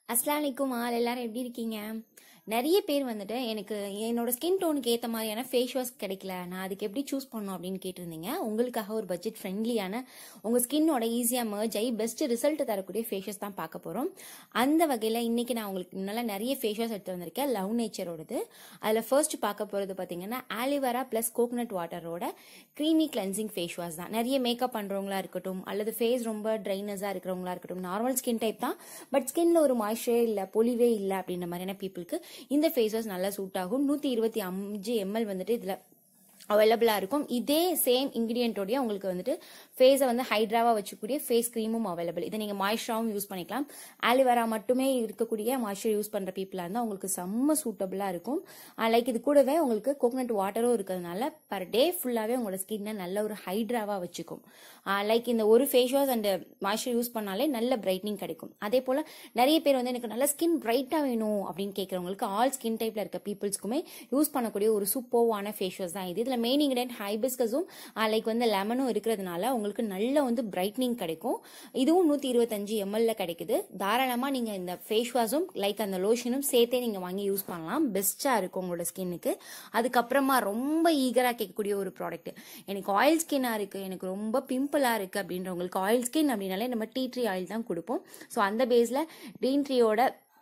அஸ்லாம் வலைக்கும் ஆல் எல்லாரும் எப்படி இருக்கீங்க நிறைய பேர் வந்துட்டு எனக்கு என்னோட ஸ்கின் டோனுக்கு ஏற்ற மாதிரியான ஃபேஸ் வாஷ் கிடைக்கல நான் அதுக்கு எப்படி சூஸ் பண்ணணும் அப்படின்னு கேட்டிருந்தீங்க உங்களுக்காக ஒரு பட்ஜெட் ஃப்ரெண்ட்லியான உங்கள் ஸ்கின்னோட ஈஸியாக மர்ஜ் ஆகி பெஸ்ட் ரிசல்ட் தரக்கூடிய ஃபேஸ் வாஷ் தான் பார்க்க போகிறோம் அந்த வகையில் இன்னைக்கு நான் உங்களுக்கு முன்னால் நிறைய ஃபேஸ் வாஷ் எடுத்து வந்திருக்கேன் லவ் நேச்சரோடது அதில் ஃபர்ஸ்ட் பார்க்க போகிறது பார்த்தீங்கன்னா ஆலிவேரா ப்ளஸ் கோகனட் வாட்டரோட க்ரீமி கிளென்சிங் ஃபேஸ் வாஷ் தான் நிறைய மேக்கப் பண்ணுறவங்களா இருக்கட்டும் அல்லது ஃபேஸ் ரொம்ப ட்ரைனஸாக இருக்கிறவங்களா இருக்கட்டும் நார்மல் ஸ்கின் டைப் தான் பட் ஸ்கின்ல ஒரு மாய்ஸ்சரே இல்லை பொலிவே இல்லை அப்படின்ற மாதிரியான பீப்புளுக்கு இந்த ஃபேஸ் வாஷ் நல்லா சூட் ஆகும் நூற்றி இருபத்தி அஞ்சு எம்எல் வந்துட்டு இதில் அவைலபிளாக இருக்கும் இதே சேம் இன்கிரியன்ட்டோடய உங்களுக்கு வந்துட்டு ஃபேஸை வந்து ஹைட்ராவாக வச்சுக்கூடிய ஃபேஸ் க்ரீமும் அவைலபிள் இதை நீங்கள் மாய்ஸ்சராகவும் யூஸ் பண்ணிக்கலாம் ஆலிவேரா மட்டுமே இருக்கக்கூடிய மாய்ஸ்சர் யூஸ் பண்ணுற பீப்புளாக இருந்தால் உங்களுக்கு செம்ம சூட்டபுளாக இருக்கும் லைக் இது கூடவே உங்களுக்கு கோகனட் வாட்டரும் இருக்கிறதுனால பர் டே ஃபுல்லாகவே உங்களோட ஸ்கின்னை நல்ல ஒரு ஹைட்ராவாக வச்சுக்கும் லைக் இந்த ஒரு face wash and moisture use பண்ணாலே நல்ல பிரைட்னிங் கிடைக்கும் அதே போல் நிறைய பேர் வந்து எனக்கு நல்ல ஸ்கின் பிரைட்டாக வேணும் அப்படின்னு கேட்குறவங்களுக்கு ஆல் ஸ்கின் டைப்பில் இருக்க பீப்புள்ஸ்க்குமே யூஸ் பண்ணக்கூடிய ஒரு சூப்பர்வான ஃபேஸ் வாஷ் தான் இது இதில் மெயின் இன்கிரியன்ட் ஹைபிஸ்கஸும் லைக் வந்து லெமனும் இருக்கிறதுனால உங்களுக்கு நல்ல வந்து பிரைட்னிங் கிடைக்கும் இதுவும் நூற்றி இருபத்தஞ்சு எம்எல்ல கிடைக்குது தாராளமாக நீங்கள் இந்த ஃபேஸ் வாஷும் லைக் அந்த லோஷனும் சேர்த்தே நீங்கள் வாங்கி யூஸ் பண்ணலாம் பெஸ்ட்டாக இருக்கும் உங்களோட ஸ்கின்னுக்கு அதுக்கப்புறமா ரொம்ப ஈகராக கேட்கக்கூடிய ஒரு ப்ராடக்ட் எனக்கு ஆயில் ஸ்கின்னாக இருக்குது எனக்கு ரொம்ப பிம்பிளாக இருக்குது அப்படின்றவங்களுக்கு ஆயில் ஸ்கின் அப்படின்னாலே நம்ம டீ ட்ரீ ஆயில் தான் கொடுப்போம் ஸோ அந்த பேஸில் டீன் ட்ரீயோட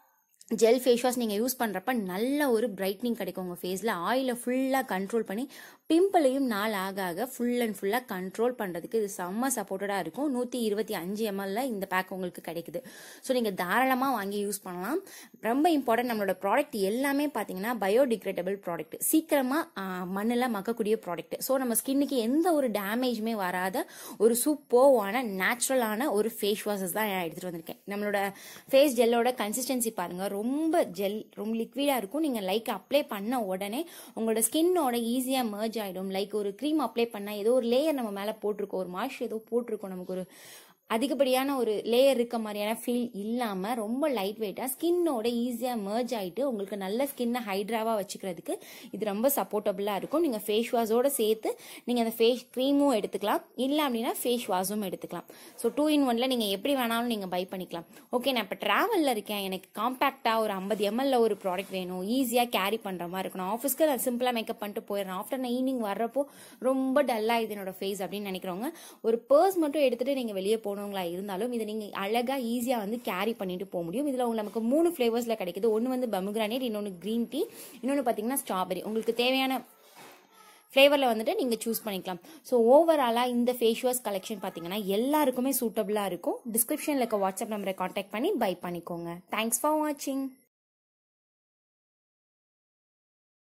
ஜெல் ஃபேஸ் வாஷ் நீங்கள் யூஸ் பண்ணுறப்ப நல்ல ஒரு பிரைட்னிங் கிடைக்கும் உங்கள் ஃபேஸில் ஆயிலை ஃபுல்லாக கண்ட்ரோல் பண்ணி பிம்பிளையும் நாள் ஆக ஆக ஃபுல் அண்ட் ஃபுல்லாக கண்ட்ரோல் பண்ணுறதுக்கு இது செம்ம சப்போர்ட்டடாக இருக்கும் நூற்றி இருபத்தி அஞ்சு எம்எல்ல இந்த பேக் உங்களுக்கு கிடைக்குது ஸோ நீங்கள் தாராளமாக வாங்கி யூஸ் பண்ணலாம் ரொம்ப இம்பார்ட்டன்ட் நம்மளோட ப்ராடக்ட் எல்லாமே பார்த்தீங்கன்னா பயோடிகிரேடபிள் ப்ராடக்ட் சீக்கிரமாக மண்ணில் மக்கக்கூடிய ப்ராடக்ட் ஸோ நம்ம ஸ்கின்னுக்கு எந்த ஒரு டேமேஜுமே வராத ஒரு சூப்பர்வான நேச்சுரலான ஒரு ஃபேஸ் வாஷஸ் தான் நான் எடுத்துகிட்டு வந்திருக்கேன் நம்மளோட ஃபேஸ் ஜெல்லோட கன்சிஸ்டன்சி பாருங்கள் ரொம்ப ஜெல் ரொம்ப லிக்விடாக இருக்கும் நீங்கள் லைக் அப்ளை பண்ண உடனே உங்களோட ஸ்கின்னோட ஈஸியாக மர்ஜ் ஆகிடும் லைக் ஒரு க்ரீம் அப்ளை பண்ணால் ஏதோ ஒரு லேயர் நம்ம மேலே போட்டிருக்கோம் ஒரு மாய்ஸ்சர் ஏதோ போட்டிருக்கோம் நமக்கு ஒரு அதிகப்படியான ஒரு லேயர் இருக்க மாதிரியான ஃபீல் இல்லாமல் ரொம்ப லைட் வெயிட்டாக ஸ்கின்னோட ஈஸியாக மர்ஜ் ஆகிட்டு உங்களுக்கு நல்ல ஸ்கின்னை ஹைட்ராவாக வச்சுக்கிறதுக்கு இது ரொம்ப சப்போர்ட்டபுளாக இருக்கும் நீங்கள் ஃபேஸ் வாஷோட சேர்த்து நீங்கள் அந்த ஃபேஸ் க்ரீமும் எடுத்துக்கலாம் இல்லை அப்படின்னா ஃபேஸ் வாஷும் எடுத்துக்கலாம் ஸோ டூ இன் ஒன்ல நீங்கள் எப்படி வேணாலும் நீங்கள் பை பண்ணிக்கலாம் ஓகே நான் இப்போ ட்ராவலில் இருக்கேன் எனக்கு காம்பேக்டாக ஒரு ஐம்பது எம்எல்ல ஒரு ப்ராடக்ட் வேணும் ஈஸியாக கேரி பண்ணுற மாதிரி இருக்கணும் ஆஃபீஸ்க்கு நான் சிம்பிளாக மேக்கப் பண்ணிட்டு போயிடுறேன் ஆஃப்டர் நான் ஈவினிங் வர்றப்போ ரொம்ப டல்லாக இது என்னோட ஃபேஸ் அப்படின்னு நினைக்கிறவங்க ஒரு பர்ஸ் மட்டும் எடுத்துகிட்டு நீங்கள் வெளியே போகணும் போனவங்களா இருந்தாலும் இதை நீங்கள் அழகாக ஈஸியாக வந்து கேரி பண்ணிட்டு போக முடியும் இதில் உங்களுக்கு நமக்கு மூணு ஃப்ளேவர்ஸில் கிடைக்குது ஒன்று வந்து பமுகிரானேட் இன்னொன்று க்ரீன் டீ இன்னொன்று பார்த்தீங்கன்னா ஸ்ட்ராபெரி உங்களுக்கு தேவையான ஃப்ளேவரில் வந்துட்டு நீங்கள் சூஸ் பண்ணிக்கலாம் ஸோ ஓவராலாக இந்த ஃபேஸ் வாஷ் கலெக்ஷன் பார்த்தீங்கன்னா எல்லாருக்குமே சூட்டபுளாக இருக்கும் டிஸ்கிரிப்ஷனில் இருக்க வாட்ஸ்அப் நம்பரை காண்டாக்ட் பண்ணி பை பண்ணிக்கோங்க தேங்க்ஸ் ஃபார் வாட்சிங்